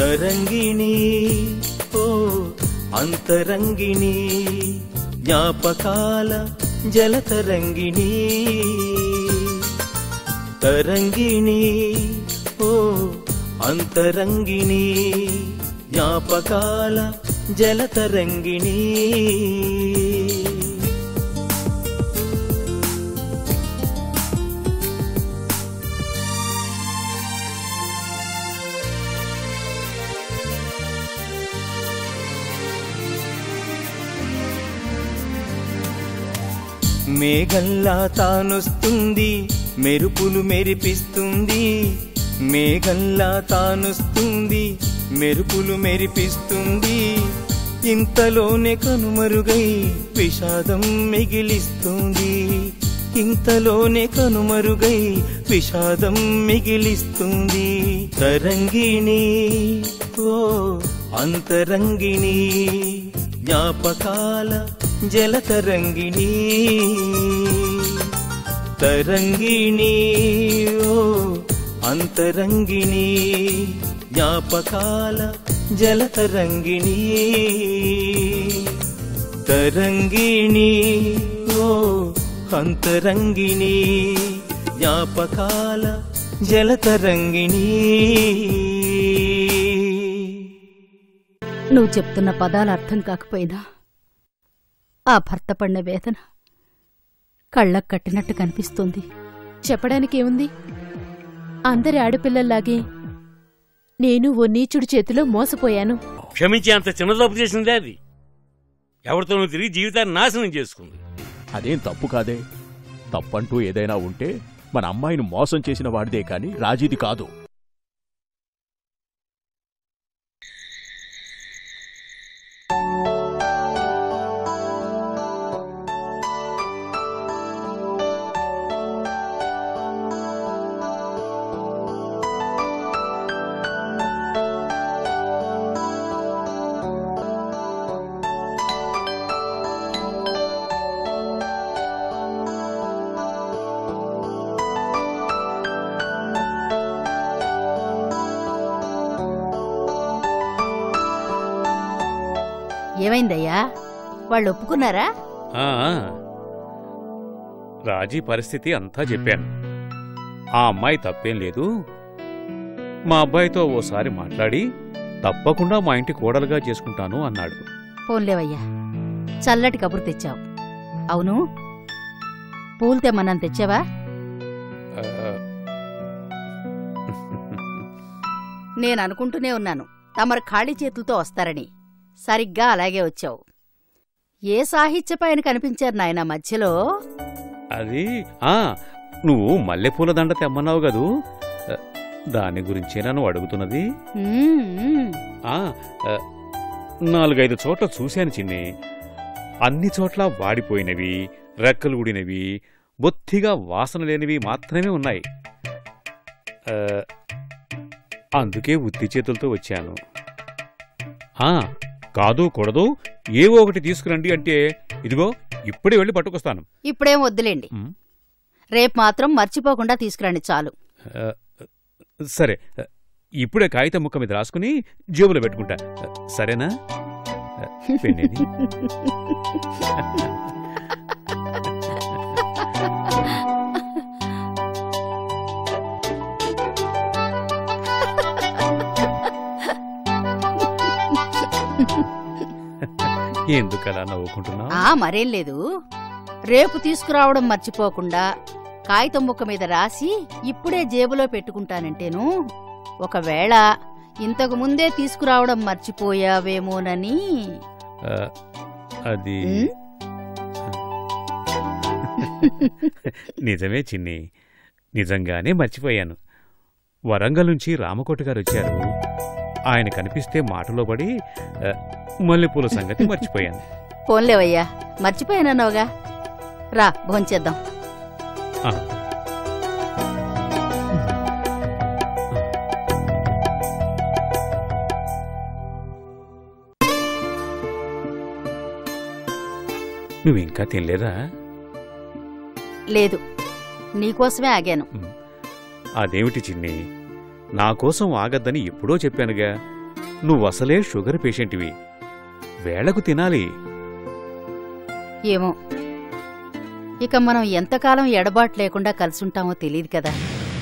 తరంగిణి ఓ అంతరంగిణి జ్ఞాపకాల జలతరంగిణి తరంగిణి ఓ అంతరంగిణి జ్ఞాపకాల జలతరంగిణి మేఘల్లా తానొస్తుంది మెరుపులు మెరిపిస్తుంది మేఘల్లా తానొస్తుంది మెరుపులు మెరిపిస్తుంది ఇంతలోనే కనుమరుగై విషాదం మిగిలిస్తుంది ఇంతలోనే కనుమరుగై విషాదం మిగిలిస్తుంది తరంగిణి ఓ అంతరంగిణి జ్ఞాపకాల జలతరంగిణి తరంగిణి ఓ అంతరంగిణి జ్ఞాపకాల జలతరంగిణి తరంగిణి ఓ అంతరంగిణి జ్ఞాపకాల జలతరంగిణి నువ్వు చెప్తున్న పదాలు అర్థం కాకపోయినా ఆ భర్త పడిన వేదన కళ్ళకు కట్టినట్టు కనిపిస్తుంది చెప్పడానికి ఏముంది అందరి ఆడపిల్లల్లాగే నేను ఓ నీచుడి చేతిలో మోసపోయాను క్షమించి అంత చిన్న తప్పు చేసిందే అది ఎవరితోనూ తిరిగి జీవితాన్ని నాశనం చేసుకుంది అదేం తప్పు కాదే తప్పంటూ ఏదైనా ఉంటే మన అమ్మాయిని మోసం చేసిన వాడిదే కాని రాజీది కాదు ఏమైందయ్యా వాళ్ళు ఒప్పుకున్నారా ఆ, రాజీ పరిస్థితి అంతా చెప్పాను ఆ అమ్మాయి తప్పేం లేదు మా అబ్బాయితో ఓసారి మాట్లాడి తప్పకుండా మా ఇంటి కోడలుగా చేసుకుంటాను అన్నాడు పోన్లేవయ్యా చల్లటి కబురు తెచ్చావు అవును పూలు తెమ్మన్నాను తెచ్చావా ఆ, నేను అనుకుంటూనే ఉన్నాను తమరు ఖాళీ చేతులతో వస్తారని సరిగ్గా అలాగే వచ్చావు ఏ సాహిత్య పైన కనిపించారు నాయన మధ్యలో అది ఆ నువ్వు మల్లెపూల దండ తెమ్మన్నావు కదూ ఆ, దాని గురించే నన్ను అడుగుతున్నది మ్మ్, మ్మ్. ఆ ఆ, నాలుగైదు చోట్ల చూశాను చిన్ని అన్ని చోట్ల వాడిపోయినవి రెక్కలు ఊడినవి బొత్తిగా వాసన లేనివి మాత్రమే ఉన్నాయి ఆ, అందుకే ఉత్తి చేతులతో వచ్చాను ఆ కాదు కూడదు ఏవో ఒకటి తీసుకురండి అంటే ఇదిగో ఇప్పుడే వెళ్ళి పట్టుకొస్తాను ఇప్పుడేం వద్దులేండి మ్. రేపు మాత్రం మర్చిపోకుండా తీసుకురండి చాలు ఆ, సరే ఇప్పుడే కాగితం ముక్క మీద రాసుకుని జేబులో పెట్టుకుంటా సరేనా పెన్నేది ఎందుకలా నవ్వుకుంటున్నావు ఆ మరేం లేదు రేపు తీసుకురావడం మర్చిపోకుండా కాగితం ముక్క మీద రాసి ఇప్పుడే జేబులో పెట్టుకుంటానంటేను ఒకవేళ ఇంతకు ముందే తీసుకురావడం మర్చిపోయావేమోనని ఆ, అది ఉమ్? నిజమే చిన్ని నిజంగానే మర్చిపోయాను వరంగల్ నుంచి రామకోట గారు వచ్చారు ఆయన కనిపిస్తే మాటలో పడి ఆ, మల్లెపూల సంగతి మర్చిపోయాను పోన్లేవయ్యా మర్చిపోయానన్నావుగా రా భోంచేద్దాం ఆ, నువ్వు ఇంకా తినలేదా లేదు నీకోసమే ఆగాను అదేమిటి చిన్ని నా కోసం ఆగద్దని ఎప్పుడో చెప్పానుగా నువ్వు అసలే షుగర్ పేషెంట్వి వేళకు తినాలి ఏమో ఇక మనం ఎంతకాలం ఎడబాటు లేకుండా కలిసుంటామో తెలియదు కదా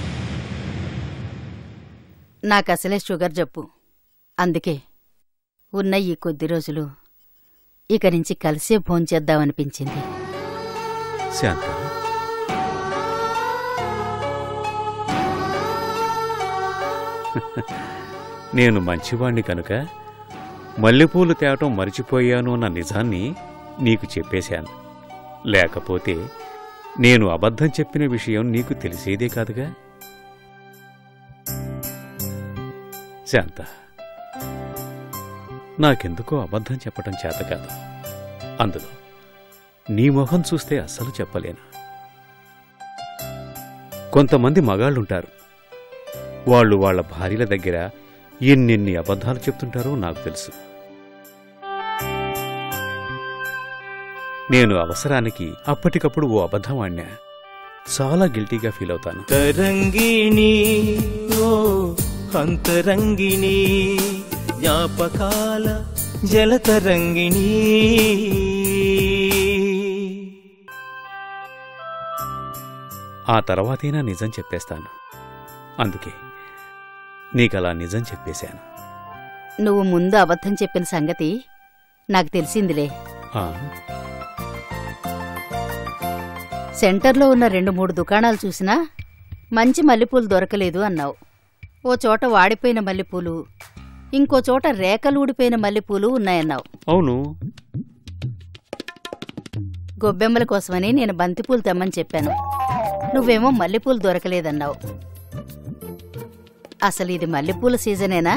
నాకు అసలే షుగర్ జబ్బు అందుకే ఉన్న ఈ కొద్ది రోజులు ఇక నుంచి కలిసే భోంచేద్దామనిపించింది శాంత నేను మంచివాణ్ణి కనుక మల్లెపూలు తేవటం మరిచిపోయాను అన్న నిజాన్ని నీకు చెప్పేశాను లేకపోతే నేను అబద్ధం చెప్పిన విషయం నీకు తెలిసేదే కాదుగా శాంత నాకెందుకో అబద్ధం చెప్పటం చేత కాదు అందులో నీ మొహం చూస్తే అస్సలు చెప్పలేను కొంతమంది మగాళ్ళుంటారు వాళ్ళు వాళ్ళ భార్యల దగ్గర ఎన్నెన్ని అబద్ధాలు చెప్తుంటారో నాకు తెలుసు నేను అవసరానికి అప్పటికప్పుడు ఓ అబద్ధం ఆడినా చాలా గిల్టీగా ఫీల్ అవుతాను తరంగిణి ఓ అంతరంగిణి జ్ఞాపకాల జలతరంగిణి ఆ తర్వాతైనా నిజం చెప్పేస్తాను అందుకే నీకలా నిజం చెప్పేశాను నువ్వు ముందు అబద్ధం చెప్పిన సంగతి నాకు తెలిసిందిలే ఆ, సెంటర్లో ఉన్న రెండు మూడు దుకాణాలు చూసినా మంచి మల్లెపూలు దొరకలేదు అన్నావు ఓ చోట వాడిపోయిన మల్లెపూలు ఇంకో చోట రేకలు ఊడిపోయిన మల్లెపూలు ఉన్నాయన్నావు అవును గొబ్బెమ్మల కోసమని నేను బంతిపూలు తెమ్మని చెప్పాను నువ్వేమో మల్లెపూలు దొరకలేదన్నావు అసలు ఇది మల్లెపూల సీజనేనా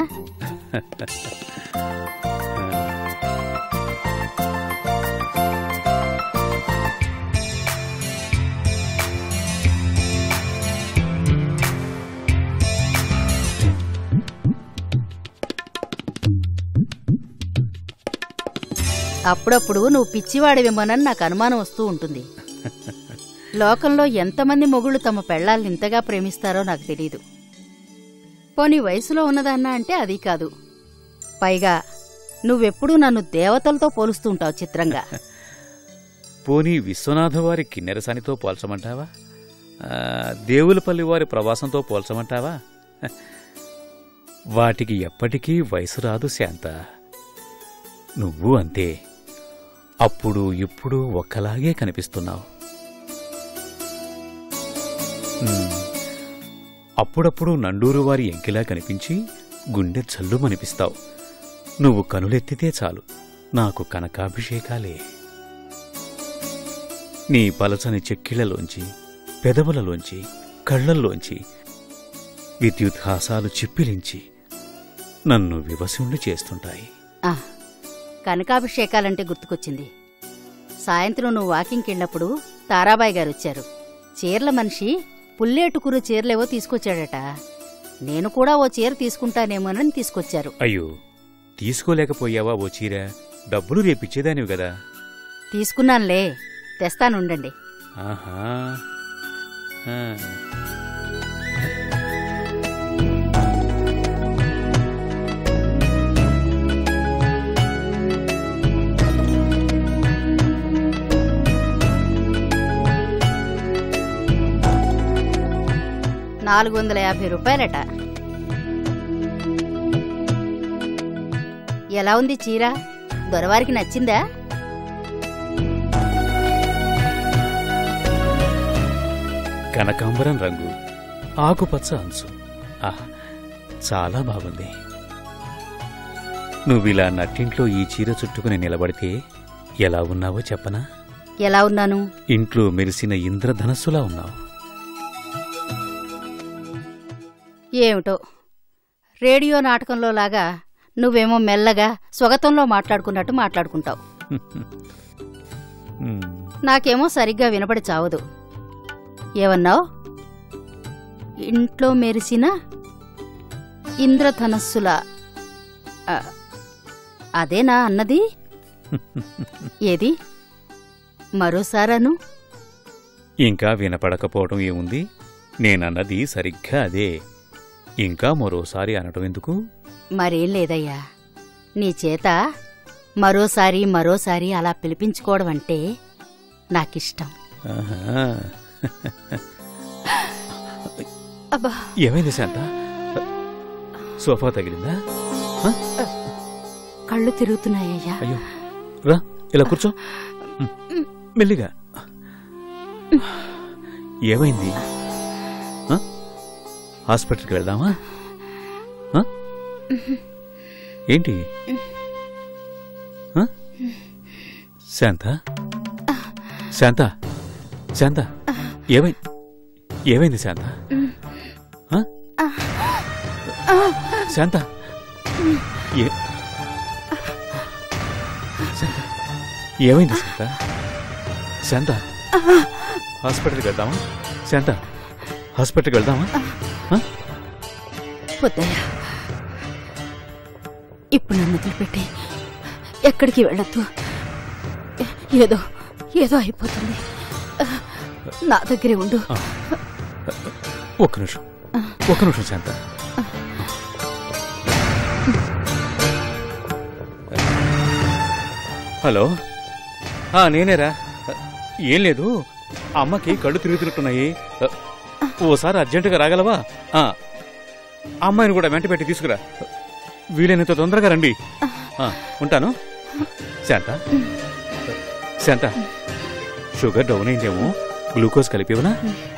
అప్పుడప్పుడు నువ్వు పిచ్చివాడివేమోనని నాకు అనుమానం వస్తూ ఉంటుంది లోకంలో ఎంతమంది మొగుళ్ళు తమ పెళ్లాల్ని ఇంతగా ప్రేమిస్తారో నాకు తెలీదు పోనీ వయసులో ఉన్నదన్నా అంటే అది కాదు పైగా నువ్వెప్పుడూ నన్ను దేవతలతో పోలుస్తూ ఉంటావు చిత్రంగా పోనీ విశ్వనాథ వారి కిన్నెరసానితో పోల్చమంటావా ఆ, దేవులపల్లి వారి ప్రవాసంతో పోల్చమంటావా హ, వాటికి ఎప్పటికీ వయసు రాదు శాంత నువ్వు అంతే అప్పుడు ఇప్పుడు ఒక్కలాగే కనిపిస్తున్నావు ఉమ్, అప్పుడప్పుడు నండూరు వారి ఎంకిలా కనిపించి గుండె జల్లుమనిపిస్తావు నువ్వు కనులెత్తితే చాలు నాకు కనకాభిషేకాలే నీ పలచని చెక్కిళ్లలోంచి పెదవులలోంచి కళ్ళల్లోంచి విద్యుద్హాసాలు చిప్పిలించి నన్ను వివసుండి చేస్తుంటాయి ఆ, కనకాభిషేకాలంటే గుర్తుకొచ్చింది సాయంత్రం నువ్వు వాకింగ్కి వెళ్ళినప్పుడు తారాబాయి గారు వచ్చారు చీరల మనిషి పుల్లేటుకురు చీరలేవో తీసుకొచ్చాడట నేను కూడా ఓ చీర తీసుకుంటానేమోనని తీసుకొచ్చారు అయ్యో తీసుకోలేకపోయావా ఓ చీర డబ్బులు రేపిచ్చేదానివి కదా తీసుకున్నానులే తెస్తానుండండి ఆహా ఆ. నాలుగు వందల యాభై రూపాయలట ఎలా ఉంది చీర దొరవారికి నచ్చిందా కనకాంబరం రంగు ఆకుపచ్చ అంచు ఆహ్ చాలా బాగుంది నువ్విలా నట్టింట్లో ఈ చీర చుట్టుకుని నిలబడితే ఎలా ఉన్నావో చెప్పనా ఎలా ఉన్నాను ఇంట్లో మెరిసిన ఇంద్రధనస్సులా ఉన్నావు ఏమిటో రేడియో నాటకంలో లాగా నువ్వేమో మెల్లగా స్వగతంలో మాట్లాడుకున్నట్టు మాట్లాడుకుంటావు ఉమ్, నాకేమో సరిగ్గా వినపడి చావదు ఏమన్నావు ఇంట్లో మెరిసిన ఇంద్రధనస్సుల ఆ, అదేనా అన్నది ఏది మరోసారాను ఇంకా వినపడకపోవటం ఏముంది నేనన్నది సరిగ్గా అదే ఇంకా మరోసారి అనటం ఎందుకు మరేం లేదయ్యా నీ చేత మరోసారి మరోసారి అలా పిలిపించుకోవడం అంటే నాకిష్టం ఆహా. అబ్బా ఏమైంది శాంత సోఫా తగిలిందా కళ్ళు తిరుగుతున్నాయ్యా అయ్యో రా ఇలా కూర్చో ఉమ్, మెల్లిగా ఏమైంది ఆ? హాస్పిటల్కి వెళ్దామా ఆ? ఏంటి ఆ? శాంత శాంత శాంత ఏమైంది ఏమైంది శాంత ఆ? శాంత ఏ శాంత ఏమైంది శాంత శాంత హాస్పిటల్కి వెళ్దామా శాంత హాస్పిటల్కి వెళ్దామా ఆ? వద్దయ్యా ఇప్పుడు నన్ను వదిలిపెట్టి ఎక్కడికి వెళ్ళొద్దు ఏదో ఏదో అయిపోతుంది నా దగ్గరే ఉండు ఒక్క నిమిషం ఒక్క నిమిషం శాంత హలో ఆ, నేనేరా ఏం లేదు అమ్మకి కళ్ళు తిరుగుతున్నట్టున్నాయి ఓసారి అర్జెంటుగా రాగలవా ఆ, అమ్మాయిని కూడా వెంట పెట్టి తీసుకురా వీలైనంత తొందరగా రండి ఆ, ఉంటాను శాంత శాంత షుగర్ డౌన్ అయిందేమో గ్లూకోజ్ కలిపివనా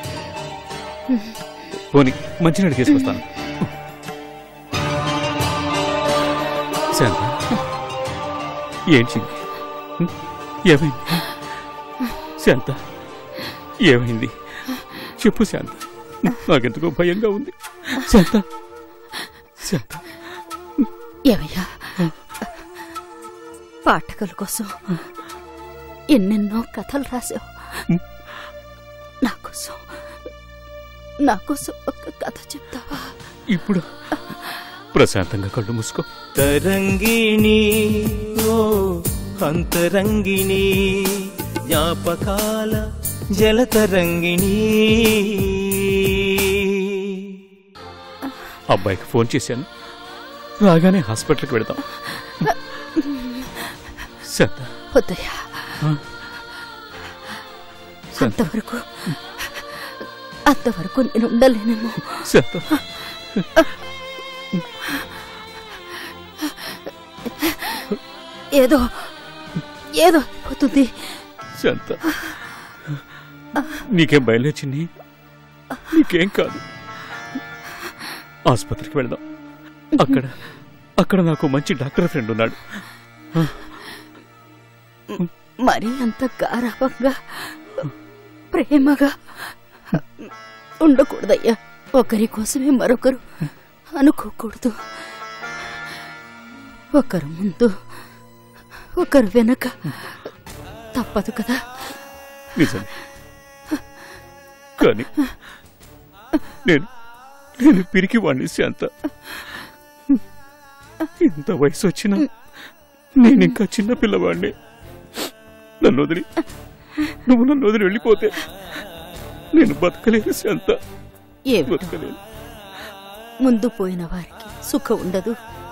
పోనీ మంచినీళ్ళు తీసుకొస్తాను శాంత ఏంటి ఏమైంది శాంత ఏమైంది చెప్పు శాంత నాకెందుకో భయంగా ఉంది శాంత శాంత ఏమయ్యా పాఠకుల కోసం ఎన్నెన్నో కథలు రాసావు నా కోసం నా కోసం ఒక కథ చెప్తావా ఇప్పుడు ప్రశాంతంగా కళ్ళు మూసుకో తరంగిణి ఓ అంతరంగిణి జ్ఞాపకాల జలతరంగిణి అబ్బాయికి ఫోన్ చేశాను రాగానే హాస్పిటల్కి వెళదాం శాంత వద్దయ్యా ఆ? శాంత అంతవరకు అంతవరకు నేను ఉండలేనేమో శాంత ఏదో ఏదో అయిపోతుంది శాంత నీకేం బయలుదేరింది నీకేం కాదు ఆసుపత్రికి వెళ్దాం అక్కడ అక్కడ నాకు మంచి డాక్టర్ ఫ్రెండ్ ఉన్నాడు మరీ అంత గారాభంగా ప్రేమగా ఉండకూడదయ్యా ఒకరి కోసమే మరొకరు అనుకోకూడదు ఒకరు ముందు ఒకరు వెనక తప్పదు కదా నిజమే కానీ నేను నేను పిరికి వాణ్ణి శాంత ఇంత వయసు వచ్చినా నేను ఇంకా చిన్న పిల్లవాడిని నన్ను వదిలి నువ్వు నన్ను వదిలి వెళ్ళిపోతే నేను బతకలేను శాంత ఏమిటో బతకలేను ముందు పోయిన వారికి సుఖం ఉండదు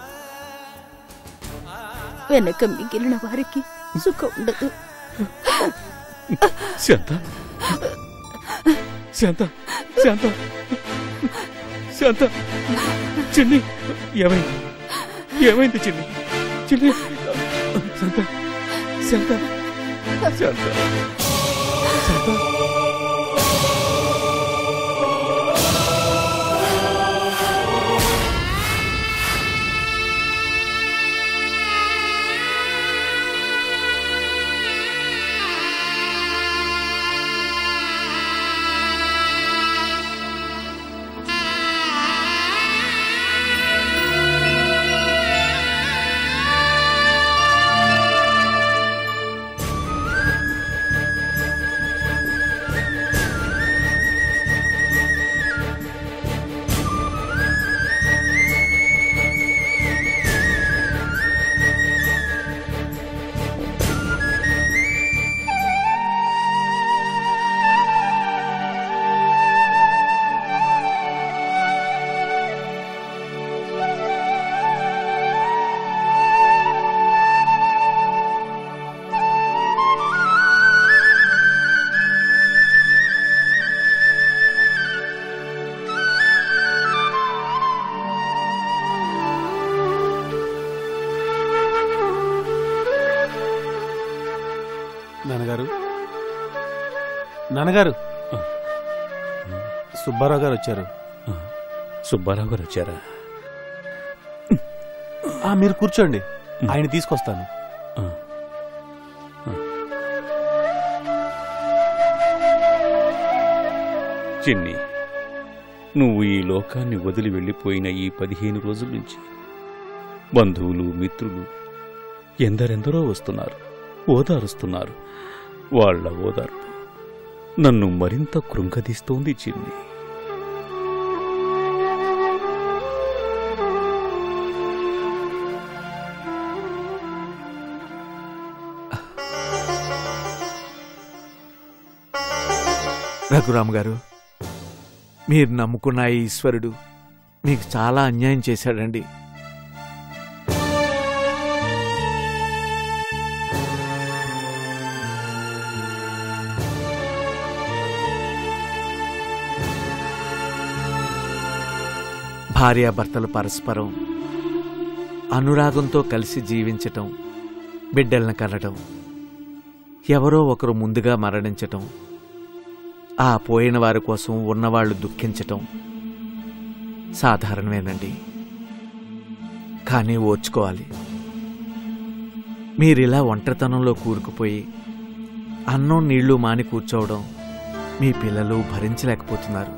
వెనక మిగిలిన వారికి సుఖం ఉండదు శాంత శాంత శాంత శాంత చిన్ని ఏమైంది ఏమైంది చిన్ని చిన్ని శాంత శాంత శాంత శాంత నాన్నగారు సుబ్బారావు గారు వచ్చారు సుబ్బారావు గారు వచ్చారా ఆ మీరు కూర్చోండి ఆయన తీసుకొస్తాను ఆ. చిన్ని నువ్వు ఈ లోకాన్ని వదిలి వెళ్ళిపోయిన ఈ పదిహేను రోజుల నుంచి బంధువులు మిత్రులు ఎందరెందరో వస్తున్నారు ఓదారుస్తున్నారు వాళ్ళ ఓదార్పు నన్ను మరింత కృంగదీస్తోంది చిన్ని రఘురామ్ గారు మీరు నమ్ముకున్న ఈ ఈశ్వరుడు మీకు చాలా అన్యాయం చేశాడండి భార్యాభర్తలు పరస్పరం అనురాగంతో కలిసి జీవించటం బిడ్డలను కనటం ఎవరో ఒకరు ముందుగా మరణించటం ఆ పోయిన వారి కోసం ఉన్నవాళ్ళు దుఃఖించటం సాధారణమేనండి కానీ ఓర్చుకోవాలి మీరిలా ఒంటరితనంలో కూరుకుపోయి అన్నం నీళ్లు మాని కూర్చోవడం మీ పిల్లలు భరించలేకపోతున్నారు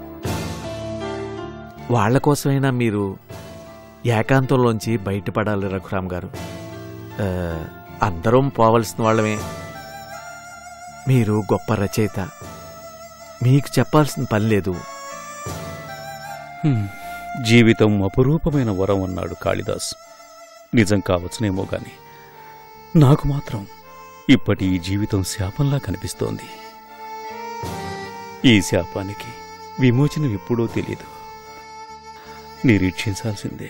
వాళ్ళ కోసమైనా మీరు ఏకాంతంలోంచి బయటపడాలి రఘురామ్ గారు ఆ, అందరం పోవలసిన వాళ్ళమే మీరు గొప్ప రచయిత మీకు చెప్పాల్సిన పని లేదు హ్మ్. జీవితం అపురూపమైన వరం అన్నాడు కాళిదాస్ నిజం కావచ్చునేమో గాని నాకు మాత్రం ఇప్పటి ఈ జీవితం శాపంలా కనిపిస్తోంది ఈ శాపానికి విమోచనం ఎప్పుడో తెలియదు నిరీక్షించాల్సిందే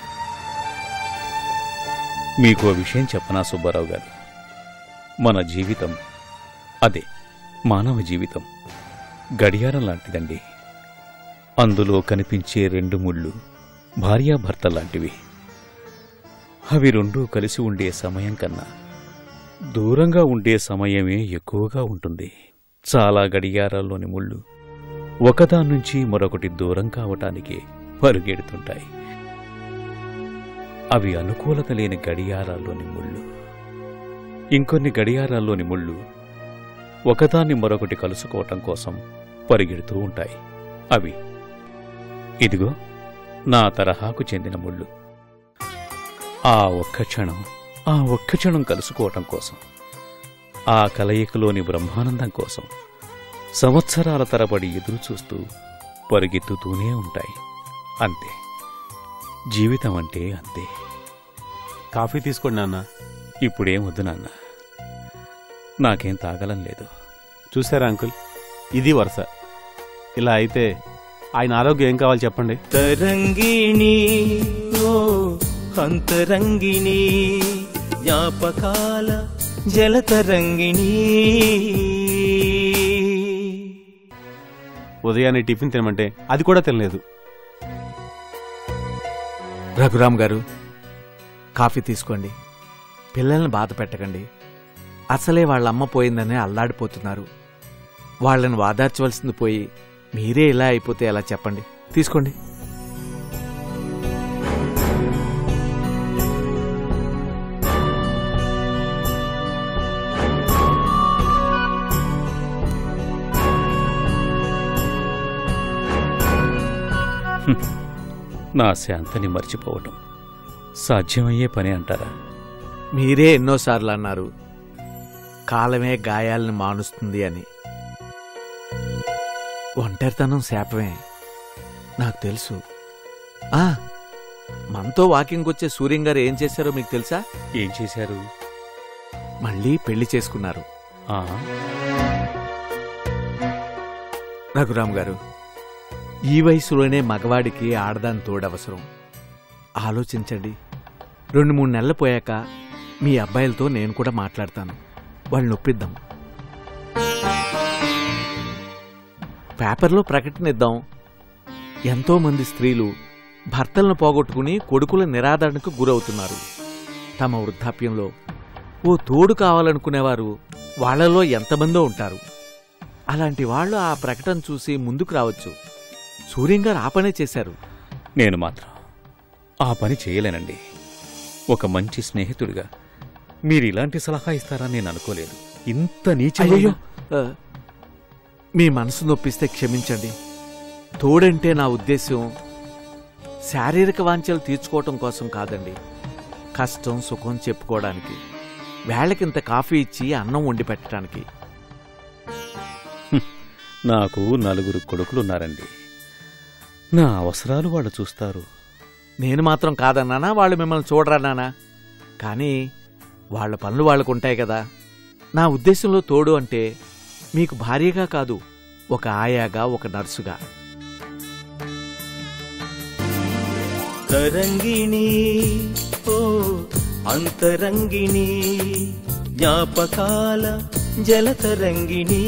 మీకు ఓ విషయం చెప్పనా సుబ్బారావు గారు మన జీవితం అదే మానవ జీవితం గడియారం లాంటిదండి అందులో కనిపించే రెండు ముళ్ళు భార్యాభర్త లాంటివి అవి రెండూ కలిసి ఉండే సమయం కన్నా దూరంగా ఉండే సమయమే ఎక్కువగా ఉంటుంది చాలా గడియారాల్లోని ముళ్ళు ఒకదాని నుంచి మరొకటి దూరం కావటానికి పరుగెడుతుంటాయి అవి అనుకూలత లేని గడియారాల్లోని ముళ్ళు ఇంకొన్ని గడియారాల్లోని ముళ్ళు ఒకదాన్ని మరొకటి కలుసుకోవటం కోసం పరిగెడుతూ ఉంటాయి అవి ఇదిగో నా తరహాకు చెందిన ముళ్ళు ఆ ఒక్క క్షణం ఆ ఒక్క క్షణం కలుసుకోవటం కోసం ఆ కలయికలోని బ్రహ్మానందం కోసం సంవత్సరాల తరబడి ఎదురు చూస్తూ పరిగెత్తుతూనే ఉంటాయి అంతే జీవితం అంటే అంతే కాఫీ తీసుకోండి నాన్న ఇప్పుడేం వద్దు నాన్న నాకేం తాగలం లేదు చూసారా అంకుల్ ఇది వరుస ఇలా అయితే ఆయన ఆరోగ్యం ఏం కావాలి చెప్పండి తరంగిణి ఓ అంతరంగిణి జ్ఞాపకాల జలతరంగిణి ఉదయాన్నే టిఫిన్ తినమంటే అది కూడా తినలేదు రఘురామ్ గారు కాఫీ తీసుకోండి పిల్లల్ని బాధ పెట్టకండి అసలే వాళ్ళ అమ్మ పోయిందనే అల్లాడిపోతున్నారు వాళ్ళని వాదార్చవలసింది పోయి మీరే ఇలా అయిపోతే ఎలా చెప్పండి తీసుకోండి నా శాంతని మర్చిపోవటం సాధ్యమయ్యే పని అంటారా మీరే ఎన్నోసార్లు అన్నారు కాలమే గాయాలను మానుస్తుంది అని ఒంటరితనం శాపమే నాకు తెలుసు ఆ మనతో వాకింగ్ వచ్చే సూర్యం గారు ఏం చేశారో మీకు తెలుసా ఏం చేశారు మళ్ళీ పెళ్లి చేసుకున్నారు ఆ రఘురామ్ గారు ఈ వయసులోనే మగవాడికి ఆడదాని తోడవసరం ఆలోచించండి రెండు మూడు నెలలు పోయాక మీ అబ్బాయిలతో నేను కూడా మాట్లాడతాను వాళ్ళని ఒప్పిద్దాం పేపర్లో ప్రకటన ఇద్దాం ఎంతో మంది స్త్రీలు భర్తలను పోగొట్టుకుని కొడుకుల నిరాదరణకు గురవుతున్నారు తమ వృద్ధాప్యంలో ఓ తోడు కావాలనుకునేవారు వాళ్ళలో ఎంతమందో ఉంటారు అలాంటి వాళ్ళు ఆ ప్రకటన చూసి ముందుకు రావచ్చు సూర్యం గారు ఆ పనే చేశారు నేను మాత్రం ఆ పని చేయలేనండి ఒక మంచి స్నేహితుడిగా మీరు ఇలాంటి సలహా ఇస్తారని నేను అనుకోలేదు ఇంత నీచమైన అయ్యో ఆ, మీ మనసు నొప్పిస్తే క్షమించండి తోడంటే నా ఉద్దేశం శారీరక వాంఛలు తీర్చుకోవటం కోసం కాదండి కష్టం సుఖం చెప్పుకోవడానికి వేళకింత కాఫీ ఇచ్చి అన్నం వండి పెట్టడానికి నాకు నలుగురు కొడుకులున్నారండి నా అవసరాలు వాళ్ళు చూస్తారు నేను మాత్రం కాదన్నానా వాళ్ళు మిమ్మల్ని చూడరా నానా కానీ వాళ్ళ పనులు వాళ్ళకు ఉంటాయి కదా నా ఉద్దేశంలో తోడు అంటే మీకు భార్యగా కాదు ఒక ఆయాగా ఒక నర్సుగా తరంగిణి ఓ అంతరంగిణి జ్ఞాపకాల జలతరంగిణి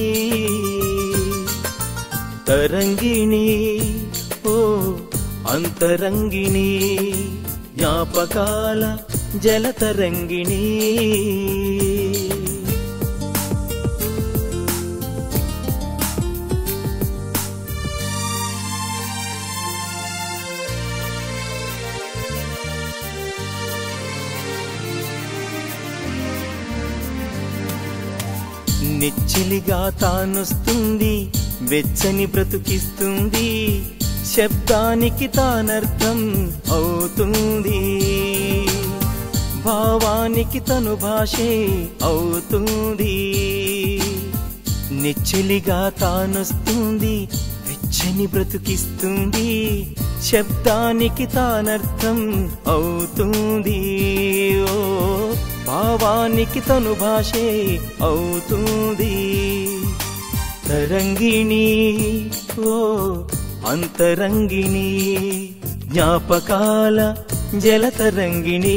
తరంగిణి ఓ అంతరంగిణి జ్ఞాపకాల జలతరంగిణి నెచ్చిలిగా తానొస్తుంది వెచ్చని బ్రతుకిస్తుంది శబ్దానికి తానర్థం అవుతుంది భావానికి తను భాషే అవుతుంది నెచ్చిలిగా తానొస్తుంది వెచ్చని బ్రతుకిస్తుంది శబ్దానికి తానర్థం అవుతుంది ఓ భావానికి తను భాషే అవుతుంది తరంగిణి ఓ అంతరంగిణి జ్ఞాపకాల జలతరంగిణి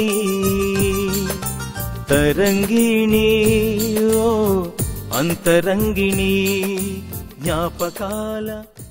తరంగిణి ఓ అంతరంగిణి జ్ఞాపకాల